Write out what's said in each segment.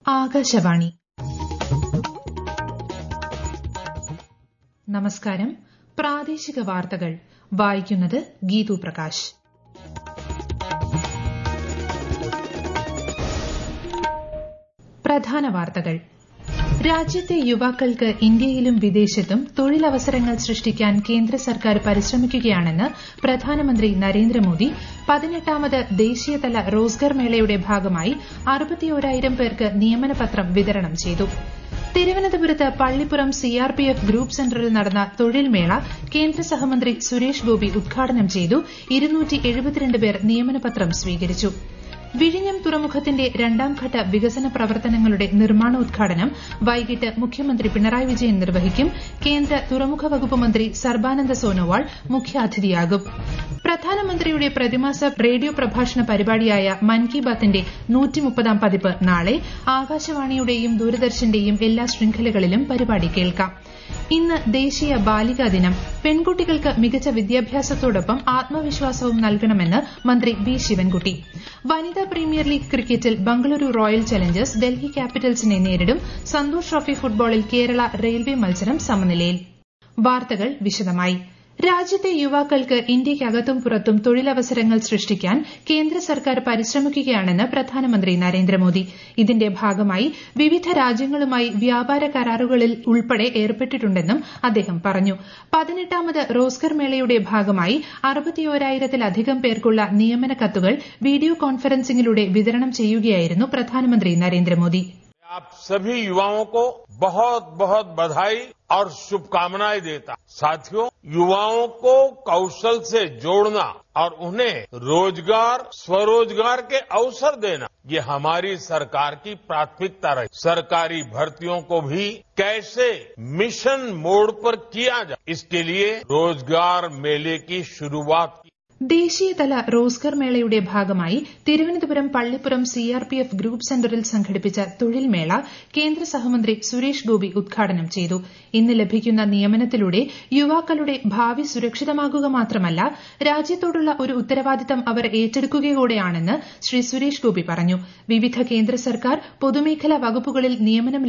ആകാശവാണി നമസ്കാരം പ്രാദേശിക വാർത്തകൾ വായിക്കുന്നത് ഗീതു പ്രകാശ് പ്രധാന വാർത്തകൾ രാജ്യത്തെ യുവാക്കൾക്ക് ഇന്ത്യയിലും വിദേശത്തും തൊഴിലവസരങ്ങൾ സൃഷ്ടിക്കാൻ കേന്ദ്ര സർക്കാർ പരിശ്രമിക്കുകയാണെന്ന് പ്രധാനമന്ത്രി നരേന്ദ്രമോദി പതിനെട്ടാമത് ദേശീയതല റോസ്ഗർ മേളയുടെ ഭാഗമായി അറുപത്തിയോരായിരം പേർക്ക് നിയമനപത്രം വിതരണം ചെയ്തു തിരുവനന്തപുരത്ത് പള്ളിപ്പുറം സിആർപിഎഫ് ഗ്രൂപ്പ് സെന്ററിൽ നടന്ന തൊഴിൽ മേള കേന്ദ്ര സഹമന്ത്രി സുരേഷ് ഗോപി ഉദ്ഘാടനം ചെയ്തു പേർ നിയമനപത്രം സ്വീകരിച്ചു വിഴിഞ്ഞം തുറമുഖത്തിന്റെ രണ്ടാംഘട്ട വികസന പ്രവർത്തനങ്ങളുടെ നിർമ്മാണോദ്ഘാടനം വൈകിട്ട് മുഖ്യമന്ത്രി പിണറായി വിജയൻ നിർവഹിക്കും കേന്ദ്ര തുറമുഖ വകുപ്പ് മന്ത്രി സർബാനന്ദ സോനോവാൾ മുഖ്യാതിഥിയാകും പ്രധാനമന്ത്രിയുടെ പ്രതിമാസ റേഡിയോ പ്രഭാഷണ പരിപാടിയായ മൻ കി ബാത്തിന്റെ നൂറ്റിമുപ്പതാം പതിപ്പ് നാളെ ആകാശവാണിയുടെയും ദൂരദർശന്റെയും എല്ലാ ശൃംഖലകളിലും പരിപാടി കേൾക്കാം ഇന്ന് ദേശീയ ബാലികാ ദിനം പെൺകുട്ടികൾക്ക് മികച്ച വിദ്യാഭ്യാസത്തോടൊപ്പം ആത്മവിശ്വാസവും നൽകണമെന്ന് മന്ത്രി വി ശിവൻകുട്ടി വനിതാ പ്രീമിയർ ലീഗ് ക്രിക്കറ്റിൽ ബംഗളൂരു റോയൽ ചലഞ്ചേഴ്സ് ഡൽഹി ക്യാപിറ്റൽസിനെ നേരിടും സന്തോഷ് ട്രോഫി ഫുട്ബോളിൽ കേരള റെയിൽവേ മത്സരം സമനിലയിൽ വാർത്തകൾ വിശദമായി രാജ്യത്തെ യുവാക്കൾക്ക് ഇന്ത്യയ്ക്കകത്തും പുറത്തും തൊഴിലവസരങ്ങൾ സൃഷ്ടിക്കാൻ കേന്ദ്ര സർക്കാർ പരിശ്രമിക്കുകയാണെന്ന് പ്രധാനമന്ത്രി നരേന്ദ്രമോദി ഇതിന്റെ ഭാഗമായി വിവിധ രാജ്യങ്ങളുമായി വ്യാപാര കരാറുകളിൽ ഉൾപ്പെടെ ഏർപ്പെട്ടിട്ടുണ്ടെന്നും അദ്ദേഹം പറഞ്ഞു പതിനെട്ടാമത് റോസ്ഗർ മേളയുടെ ഭാഗമായി അറുപത്തിയോരായിരത്തിലധികം പേർക്കുള്ള നിയമന കത്തുകൾ വീഡിയോ കോൺഫറൻസിംഗിലൂടെ വിതരണം ചെയ്യുകയായിരുന്നു പ്രധാനമന്ത്രി നരേന്ദ്രമോദി आप सभी युवाओं को बहुत बहुत बधाई और शुभकामनाएं देता साथियों युवाओं को कौशल से जोड़ना और उन्हें रोजगार स्वरोजगार के अवसर देना ये हमारी सरकार की प्राथमिकता रही सरकारी भर्तियों को भी कैसे मिशन मोड पर किया जाए इसके लिए रोजगार मेले की शुरुआत की ദേശീയതല റോസ്ഗർ മേളയുടെ ഭാഗമായി തിരുവനന്തപുരം പള്ളിപ്പുറം സിആർപിഎഫ് ഗ്രൂപ്പ് സെന്ററിൽ സംഘടിപ്പിച്ച തൊഴിൽ മേള കേന്ദ്ര സഹമന്ത്രി സുരേഷ് ഗോപി ഉദ്ഘാടനം ചെയ്തു ഇന്ന് ലഭിക്കുന്ന നിയമനത്തിലൂടെ യുവാക്കളുടെ ഭാവി സുരക്ഷിതമാകുക മാത്രമല്ല രാജ്യത്തോടുള്ള ഒരു ഉത്തരവാദിത്തം അവർ ഏറ്റെടുക്കുകകൂടെയാണെന്ന് ശ്രീ സുരേഷ് ഗോപി പറഞ്ഞു വിവിധ കേന്ദ്ര സർക്കാർ പൊതുമേഖലാ വകുപ്പുകളിൽ നിയമനം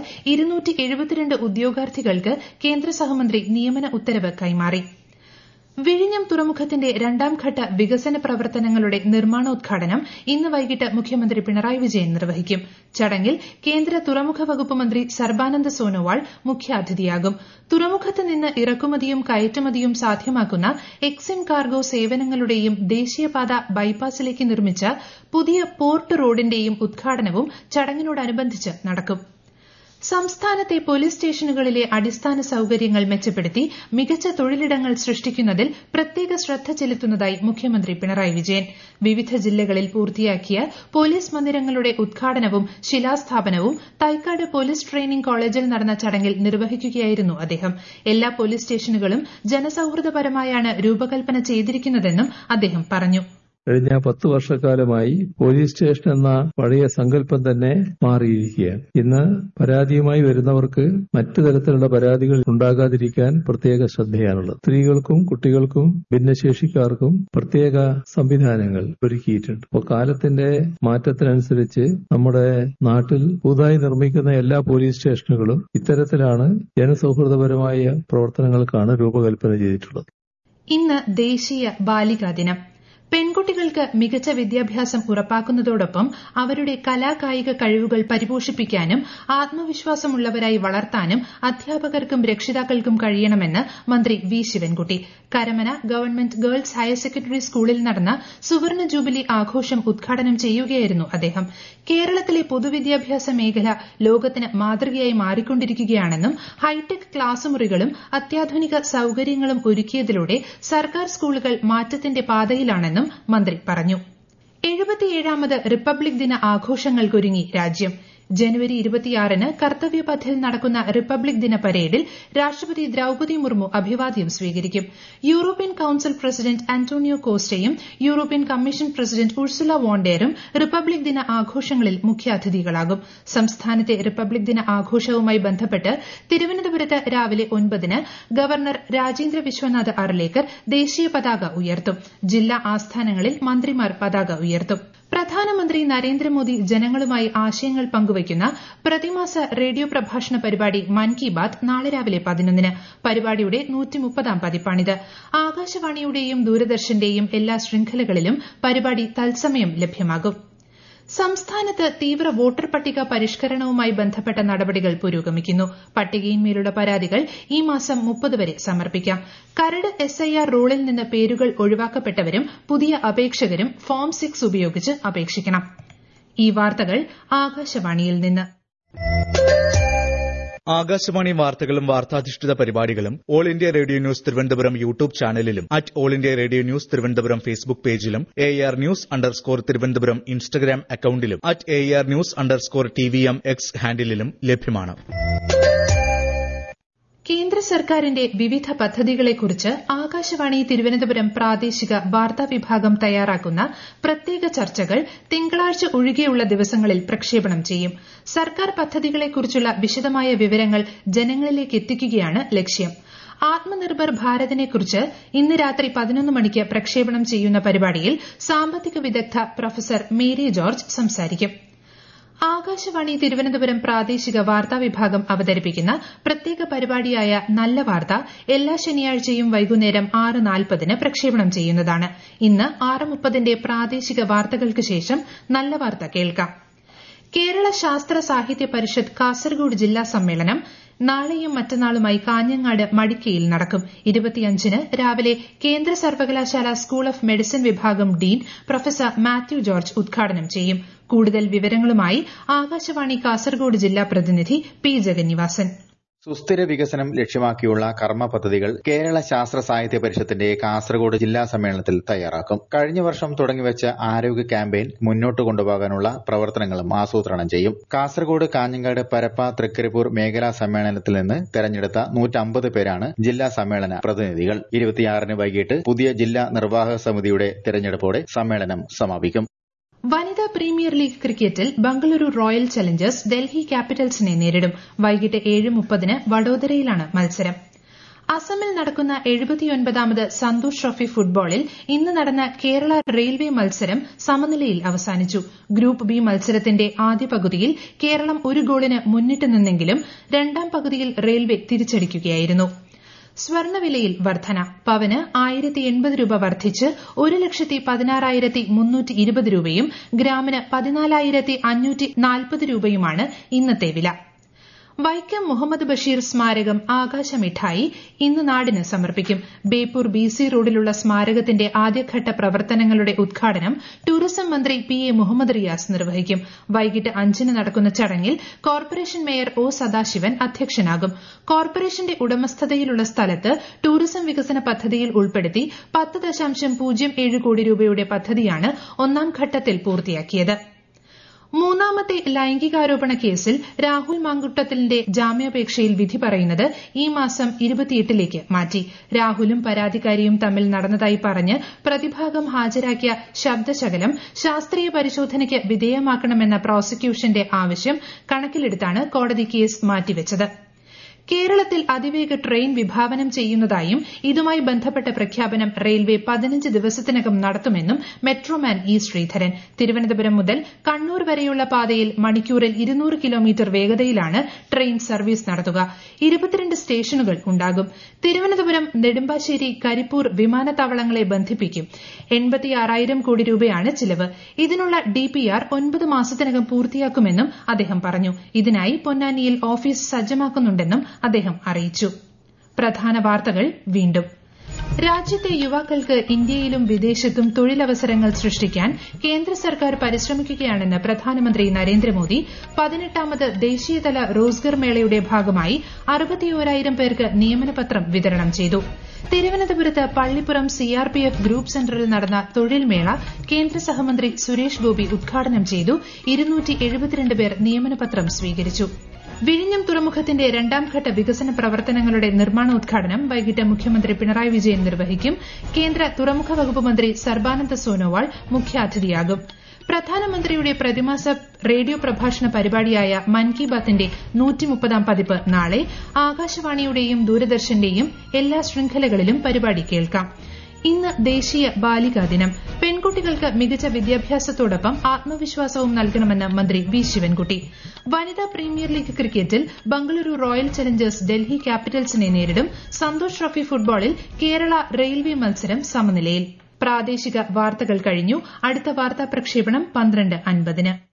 ലഭിച്ച് ഉദ്യോഗാർത്ഥികൾക്ക് കേന്ദ്ര സഹമന്ത്രി നിയമന ഉത്തരവ് കൈമാറി വിഴിഞ്ഞം തുറമുഖത്തിന്റെ രണ്ടാംഘട്ട വികസന പ്രവർത്തനങ്ങളുടെ നിർമ്മാണോദ്ഘാടനം ഇന്ന് വൈകിട്ട് മുഖ്യമന്ത്രി പിണറായി വിജയൻ നിർവഹിക്കും ചടങ്ങിൽ കേന്ദ്ര തുറമുഖ വകുപ്പ് മന്ത്രി സർബാനന്ദ സോനോവാൾ മുഖ്യാതിഥിയാകും തുറമുഖത്ത് നിന്ന് ഇറക്കുമതിയും കയറ്റുമതിയും സാധ്യമാക്കുന്ന എക്സിം കാർഗോ സേവനങ്ങളുടെയും ദേശീയപാത ബൈപ്പാസിലേക്ക് നിർമ്മിച്ച പുതിയ പോർട്ട് റോഡിന്റെയും ഉദ്ഘാടനവും ചടങ്ങിനോടനുബന്ധിച്ച് നടക്കും സംസ്ഥാനത്തെ പോലീസ് സ്റ്റേഷനുകളിലെ അടിസ്ഥാന സൌകര്യങ്ങൾ മെച്ചപ്പെടുത്തി മികച്ച തൊഴിലിടങ്ങൾ സൃഷ്ടിക്കുന്നതിൽ പ്രത്യേക ശ്രദ്ധ ചെലുത്തുന്നതായി മുഖ്യമന്ത്രി പിണറായി വിജയൻ വിവിധ ജില്ലകളിൽ പൂർത്തിയാക്കിയ പോലീസ് മന്ദിരങ്ങളുടെ ഉദ്ഘാടനവും ശിലാസ്ഥാപനവും തൈക്കാട് പോലീസ് ട്രെയിനിംഗ് കോളേജിൽ നടന്ന ചടങ്ങിൽ നിർവഹിക്കുകയായിരുന്നു അദ്ദേഹം എല്ലാ പോലീസ് സ്റ്റേഷനുകളും ജനസൌഹൃദപരമായാണ് രൂപകൽപ്പന ചെയ്തിരിക്കുന്നതെന്നും അദ്ദേഹം പറഞ്ഞു കഴിഞ്ഞ പത്ത് വർഷക്കാലമായി പോലീസ് സ്റ്റേഷൻ എന്ന പഴയ സങ്കല്പം തന്നെ മാറിയിരിക്കുകയാണ് ഇന്ന് പരാതിയുമായി വരുന്നവർക്ക് മറ്റു തരത്തിലുള്ള പരാതികൾ ഉണ്ടാകാതിരിക്കാൻ പ്രത്യേക ശ്രദ്ധയാണുള്ളത് സ്ത്രീകൾക്കും കുട്ടികൾക്കും ഭിന്നശേഷിക്കാർക്കും പ്രത്യേക സംവിധാനങ്ങൾ ഒരുക്കിയിട്ടുണ്ട് അപ്പോൾ കാലത്തിന്റെ മാറ്റത്തിനനുസരിച്ച് നമ്മുടെ നാട്ടിൽ പുതുതായി നിർമ്മിക്കുന്ന എല്ലാ പോലീസ് സ്റ്റേഷനുകളും ഇത്തരത്തിലാണ് ജനസൌഹൃദപരമായ പ്രവർത്തനങ്ങൾക്കാണ് രൂപകൽപ്പന ചെയ്തിട്ടുള്ളത് ഇന്ന് ദേശീയ ബാലികാ ദിനം പെൺകുട്ടികൾക്ക് മികച്ച വിദ്യാഭ്യാസം ഉറപ്പാക്കുന്നതോടൊപ്പം അവരുടെ കലാകായിക കഴിവുകൾ പരിപോഷിപ്പിക്കാനും ആത്മവിശ്വാസമുള്ളവരായി വളർത്താനും അധ്യാപകർക്കും രക്ഷിതാക്കൾക്കും കഴിയണമെന്ന് മന്ത്രി V Sivankutty Karamana government girls higher secondary സ്കൂളിൽ നടന്ന സുവർണ ജൂബിലി ആഘോഷം ഉദ്ഘാടനം ചെയ്യുകയായിരുന്നു അദ്ദേഹം കേരളത്തിലെ പൊതുവിദ്യാഭ്യാസ മേഖല ലോകത്തിന് മാതൃകയായി മാറിക്കൊണ്ടിരിക്കുകയാണെന്നും ഹൈടെക് ക്ലാസ് മുറികളും അത്യാധുനിക സൌകര്യങ്ങളും ഒരുക്കിയതിലൂടെ സർക്കാർ സ്കൂളുകൾ മാറ്റത്തിന്റെ പാതയിലാണെന്നും മന്ത്രി പറഞ്ഞു എഴുപത്തിയേഴാമത് റിപ്പബ്ലിക് ദിന ആഘോഷങ്ങൾക്കൊരുങ്ങി രാജ്യം ജനുവരി ഇരുപത്തിയാറിന് കർത്തവ്യപഥിൽ നടക്കുന്ന റിപ്പബ്ലിക് ദിന പരേഡിൽ രാഷ്ട്രപതി ദ്രൌപതി മുർമു അഭിവാദ്യം സ്വീകരിക്കും യൂറോപ്യൻ കൌൺസിൽ പ്രസിഡന്റ് അന്റോണിയോ കോസ്റ്റയും യൂറോപ്യൻ കമ്മീഷൻ പ്രസിഡന്റ് ഉഴ്സുല വോണ്ടേറും റിപ്പബ്ലിക് ദിന ആഘോഷങ്ങളിൽ മുഖ്യാതിഥികളാകും സംസ്ഥാനത്തെ റിപ്പബ്ലിക് ദിന ആഘോഷവുമായി ബന്ധപ്പെട്ട് തിരുവനന്തപുരത്ത് രാവിലെ ഒൻപതിന് ഗവർണർ രാജേന്ദ്ര വിശ്വനാഥ് അർലേക്കർ ദേശീയ പതാക ഉയർത്തും ജില്ലാ ആസ്ഥാനങ്ങളിൽ മന്ത്രിമാർ പതാക ഉയർത്തും പ്രധാനമന്ത്രി നരേന്ദ്രമോദി ജനങ്ങളുമായി ആശയങ്ങൾ പങ്കുവയ്ക്കുന്ന പ്രതിമാസ റേഡിയോ പ്രഭാഷണ പരിപാടി മൻ കി ബാത് നാളെ രാവിലെ പതിനൊന്നിന് പരിപാടിയുടെ നൂറ്റിമുപ്പതാം പതിപ്പാണിത് ആകാശവാണിയുടെയും ദൂരദർശന്റെയും എല്ലാ ശൃംഖലകളിലും പരിപാടി തത്സമയം ലഭ്യമാകും സംസ്ഥാനത്ത് തീവ്ര വോട്ടർ പട്ടിക പരിഷ്കരണവുമായി ബന്ധപ്പെട്ട നടപടികൾ പുരോഗമിക്കുന്നു പട്ടികയിന്മേലുള്ള പരാതികൾ ഈ മാസം മുപ്പത് വരെ സമർപ്പിക്കാം കരട് എസ്ഐആർ റൂളിൽ നിന്ന് പേരുകൾ ഒഴിവാക്കപ്പെട്ടവരും പുതിയ അപേക്ഷകരും ഫോം സിക്സ് ഉപയോഗിച്ച് അപേക്ഷിക്കണം ഈ വാർത്തകൾ ആകാശവാണിയിൽ നിന്ന് ആകാശവാണി വാർത്തകളും വാർത്താധിഷ്ഠിത പരിപാടികളും all India radio news Thiruvananthapuram YouTube ചാനലിലും at all India radio news Thiruvananthapuram Facebook പേജിലും A R news underscore Thiruvananthapuram Instagram അക്കൌണ്ടിലും at A R news underscore T V M X ഹാൻഡിലും ലഭ്യമാണ് കേന്ദ്ര സർക്കാരിന്റെ വിവിധ പദ്ധതികളെക്കുറിച്ച് ആകാശവാണി തിരുവനന്തപുരം പ്രാദേശിക വാർത്താ വിഭാഗം തയ്യാറാക്കുന്ന പ്രത്യേക ചർച്ചകൾ തിങ്കളാഴ്ച ഒഴികെയുള്ള ദിവസങ്ങളിൽ പ്രക്ഷേപണം ചെയ്യും സർക്കാർ പദ്ധതികളെക്കുറിച്ചുള്ള വിശദമായ വിവരങ്ങൾ ജനങ്ങളിലേക്ക് എത്തിക്കുകയാണ് ലക്ഷ്യം ആത്മനിർഭർ ഭാരതിനെക്കുറിച്ച് ഇന്ന് രാത്രി പതിനൊന്ന് മണിക്ക് പ്രക്ഷേപണം ചെയ്യുന്ന പരിപാടിയിൽ സാമ്പത്തിക വിദഗ്ധ പ്രൊഫസർ മേരി ജോർജ് സംസാരിക്കും ആകാശവാണി തിരുവനന്തപുരം പ്രാദേശിക വാർത്താ വിഭാഗം അവതരിപ്പിക്കുന്ന പ്രത്യേക പരിപാടിയായ നല്ല വാർത്ത എല്ലാ ശനിയാഴ്ചയും വൈകുന്നേരം ആറ് നാൽപ്പതിന് പ്രക്ഷേപണം ചെയ്യുന്നതാണ് ഇന്ന് ആറ് മുപ്പതിന്റെ പ്രാദേശിക വാർത്തകൾക്ക് ശേഷം നല്ല വാർത്ത കേൾക്കാം കേരള ശാസ്ത്ര സാഹിത്യ പരിഷത്ത് കാസർഗോഡ് ജില്ലാ സമ്മേളനം നാളെയും മറ്റന്നാളുമായി കാഞ്ഞങ്ങാട് മടിക്കയിൽ നടക്കും ഇരുപത്തിയഞ്ചിന് രാവിലെ കേന്ദ്ര സർവകലാശാല സ്കൂൾ ഓഫ് മെഡിസിൻ വിഭാഗം ഡീൻ പ്രൊഫസർ മാത്യു ജോർജ് ഉദ്ഘാടനം ചെയ്യും കൂടുതൽ വിവരങ്ങളുമായി ആകാശവാണി കാസർഗോഡ് ജില്ലാ പ്രതിനിധി പി ജഗന്നിവാസൻ സുസ്ഥിര വികസനം ലക്ഷ്യമാക്കിയുള്ള കർമ്മ പദ്ധതികൾ കേരള ശാസ്ത്ര സാഹിത്യ പരിഷത്തിന്റെ കാസർഗോഡ് ജില്ലാ സമ്മേളനത്തിൽ തയ്യാറാക്കും കഴിഞ്ഞ വർഷം തുടങ്ങിവെച്ച ആരോഗ്യ ക്യാമ്പയിൻ മുന്നോട്ട് കൊണ്ടുപോകാനുള്ള പ്രവർത്തനങ്ങളും ആസൂത്രണം ചെയ്യും കാസർഗോഡ് കാഞ്ഞങ്ങാട് പരപ്പ തൃക്കരിപ്പൂർ മേഖലാ സമ്മേളനത്തിൽ നിന്ന് തെരഞ്ഞെടുത്ത നൂറ്റമ്പത് പേരാണ് ജില്ലാ സമ്മേളന പ്രതിനിധികൾ ഇരുപത്തിയാറിന് വൈകിട്ട് പുതിയ ജില്ലാ നിർവാഹക സമിതിയുടെ തെരഞ്ഞെടുപ്പോടെ സമ്മേളനം സമാപിക്കും വനിതാ പ്രീമിയർ ലീഗ് ക്രിക്കറ്റിൽ ബംഗളൂരു റോയൽ ചലഞ്ചേഴ്സ് ഡൽഹി ക്യാപിറ്റൽസിനെ നേരിടും വൈകിട്ട് ഏഴ് മുപ്പതിന് വഡോദരയിലാണ് മത്സരം അസമിൽ നടക്കുന്ന എഴുപത്തിയൊൻപതാമത് സന്തോഷ് ട്രോഫി ഫുട്ബോളിൽ ഇന്ന് നടന്ന കേരള റെയിൽവേ മത്സരം സമനിലയിൽ അവസാനിച്ചു ഗ്രൂപ്പ് ബി മത്സരത്തിന്റെ ആദ്യ പകുതിയിൽ കേരളം ഒരു ഗോളിന് മുന്നിട്ട് നിന്നെങ്കിലും രണ്ടാം പകുതിയിൽ റെയിൽവേ തിരിച്ചടിക്കുകയായിരുന്നു സ്വർണവിലയിൽ വർധന പവന് ആയിരത്തി എൺപത് രൂപ വർദ്ധിച്ച് ഒരു ലക്ഷത്തി പതിനാറായിരത്തി മുന്നൂറ്റി ഇരുപത് രൂപയും ഗ്രാമിന് പതിനാലായിരത്തി അഞ്ഞൂറ്റി നാൽപ്പത് രൂപയുമാണ് ഇന്നത്തെ വില വൈക്കം മുഹമ്മദ് ബഷീർ സ്മാരകം ആകാശമിഠായി ഇന്ന് നാടിന് സമർപ്പിക്കും ബേപ്പൂർ ബി സി റോഡിലുള്ള സ്മാരകത്തിന്റെ ആദ്യഘട്ട പ്രവർത്തനങ്ങളുടെ ഉദ്ഘാടനം ടൂറിസം മന്ത്രി പി എ മുഹമ്മദ് റിയാസ് നിർവഹിക്കും വൈകിട്ട് അഞ്ചിന് നടക്കുന്ന ചടങ്ങിൽ കോർപ്പറേഷൻ മേയർ ഒ സദാശിവൻ അധ്യക്ഷനാകും കോർപ്പറേഷന്റെ ഉടമസ്ഥതയിലുള്ള സ്ഥലത്ത് ടൂറിസം വികസന പദ്ധതിയിൽ ഉൾപ്പെടുത്തി പത്ത് ദശാംശം പൂജ്യം ഏഴ് കോടി രൂപയുടെ പദ്ധതിയാണ് ഒന്നാം ഘട്ടത്തിൽ പൂർത്തിയാക്കിയത് മൂന്നാമത്തെ ലൈംഗികാരോപണ കേസിൽ രാഹുൽ മാങ്കുട്ടത്തിലിന്റെ ജാമ്യാപേക്ഷയിൽ വിധി പറയുന്നത് ഈ മാസം ഇരുപത്തിയെട്ടിലേക്ക് മാറ്റി രാഹുലും പരാതിക്കാരിയും തമ്മിൽ നടന്നതായി പറഞ്ഞ് പ്രതിഭാഗം ഹാജരാക്കിയ ശബ്ദശകലം ശാസ്ത്രീയ പരിശോധനയ്ക്ക് വിധേയമാക്കണമെന്ന പ്രോസിക്യൂഷന്റെ ആവശ്യം കണക്കിലെടുത്താണ് കോടതി കേസ് മാറ്റിവച്ചത് കേരളത്തിൽ അതിവേഗ ട്രെയിൻ വിഭാവനം ചെയ്യുന്നതായും ഇതുമായി ബന്ധപ്പെട്ട പ്രഖ്യാപനം റെയിൽവേ പതിനഞ്ച് ദിവസത്തിനകം നടത്തുമെന്നും മെട്രോമാൻ ഇ ശ്രീധരൻ തിരുവനന്തപുരം മുതൽ കണ്ണൂർ വരെയുള്ള പാതയിൽ മണിക്കൂറിൽ ഇരുന്നൂറ് കിലോമീറ്റർ വേഗതയിലാണ് ട്രെയിൻ സർവീസ് നടത്തുക ഇരുപത്തിരണ്ട് സ്റ്റേഷനുകൾ ഉണ്ടാകും തിരുവനന്തപുരം നെടുമ്പാശ്ശേരി കരിപ്പൂർ വിമാനത്താവളങ്ങളെ ബന്ധിപ്പിക്കും എൺപത്തിയാറായിരം കോടി രൂപയാണ് ചിലവ് ഇതിനുള്ള ഡിപിആർ ഒൻപത് മാസത്തിനകം പൂർത്തിയാക്കുമെന്നും അദ്ദേഹം പറഞ്ഞു ഇതിനായി പൊന്നാനിയിൽ ഓഫീസ് സജ്ജമാക്കുന്നുണ്ടെന്നും അദ്ദേഹം അറിയിച്ചു പ്രധാന വാർത്തകൾ വീണ്ടും രാജ്യത്തെ യുവാക്കൾക്ക് ഇന്ത്യയിലും വിദേശത്തും തൊഴിലവസരങ്ങൾ സൃഷ്ടിക്കാൻ കേന്ദ്ര സർക്കാർ പരിശ്രമിക്കുകയാണെന്ന് പ്രധാനമന്ത്രി നരേന്ദ്രമോദി പതിനെട്ടാമത് ദേശീയതല റോസ്ഗർ മേളയുടെ ഭാഗമായി അറുപത്തിയോരായിരം പേർക്ക് നിയമനപത്രം വിതരണം ചെയ്തു തിരുവനന്തപുരത്ത് പള്ളിപ്പുറം സിആർപിഎഫ് ഗ്രൂപ്പ് സെന്ററിൽ നടന്ന തൊഴിൽ മേള കേന്ദ്ര സഹമന്ത്രി സുരേഷ് ഗോപി ഉദ്ഘാടനം ചെയ്തു പേർ നിയമനപത്രം സ്വീകരിച്ചു വിഴിഞ്ഞം തുറമുഖത്തിന്റെ രണ്ടാംഘട്ട വികസന പ്രവർത്തനങ്ങളുടെ നിർമ്മാണോദ്ഘാടനം വൈകിട്ട് മുഖ്യമന്ത്രി പിണറായി വിജയൻ നിർവഹിക്കും കേന്ദ്ര തുറമുഖ വകുപ്പ് മന്ത്രി സർബാനന്ദ സോനോവാൾ മുഖ്യാതിഥിയാകും പ്രധാനമന്ത്രിയുടെ പ്രതിമാസ റേഡിയോ പ്രഭാഷണ പരിപാടിയായ മൻ കി ബാത്തിന്റെ നൂറ്റിമുപ്പതാം പതിപ്പ് നാളെ ആകാശവാണിയുടെയും ദൂരദർശന്റെയും എല്ലാ ശൃംഖലകളിലും പരിപാടി കേൾക്കാം ഇന്ന് ദേശീയ ബാലികാ ദിനം പെൺകുട്ടികൾക്ക് മികച്ച വിദ്യാഭ്യാസത്തോടൊപ്പം ആത്മവിശ്വാസവും നൽകണമെന്ന് മന്ത്രി വി ശിവൻകുട്ടി വനിതാ പ്രീമിയർ ലീഗ് ക്രിക്കറ്റിൽ ബംഗളൂരു റോയൽ ചലഞ്ചേഴ്സ് ഡൽഹി ക്യാപിറ്റൽസിനെ നേരിടും സന്തോഷ് ട്രോഫി ഫുട്ബോളിൽ കേരള റെയിൽവേ മത്സരം സമനിലയിൽ പ്രാദേശിക വാർത്തകൾ കഴിഞ്ഞു അടുത്ത വാർത്താ പ്രക്ഷേപണം പന്ത്രണ്ട് അൻപതിന്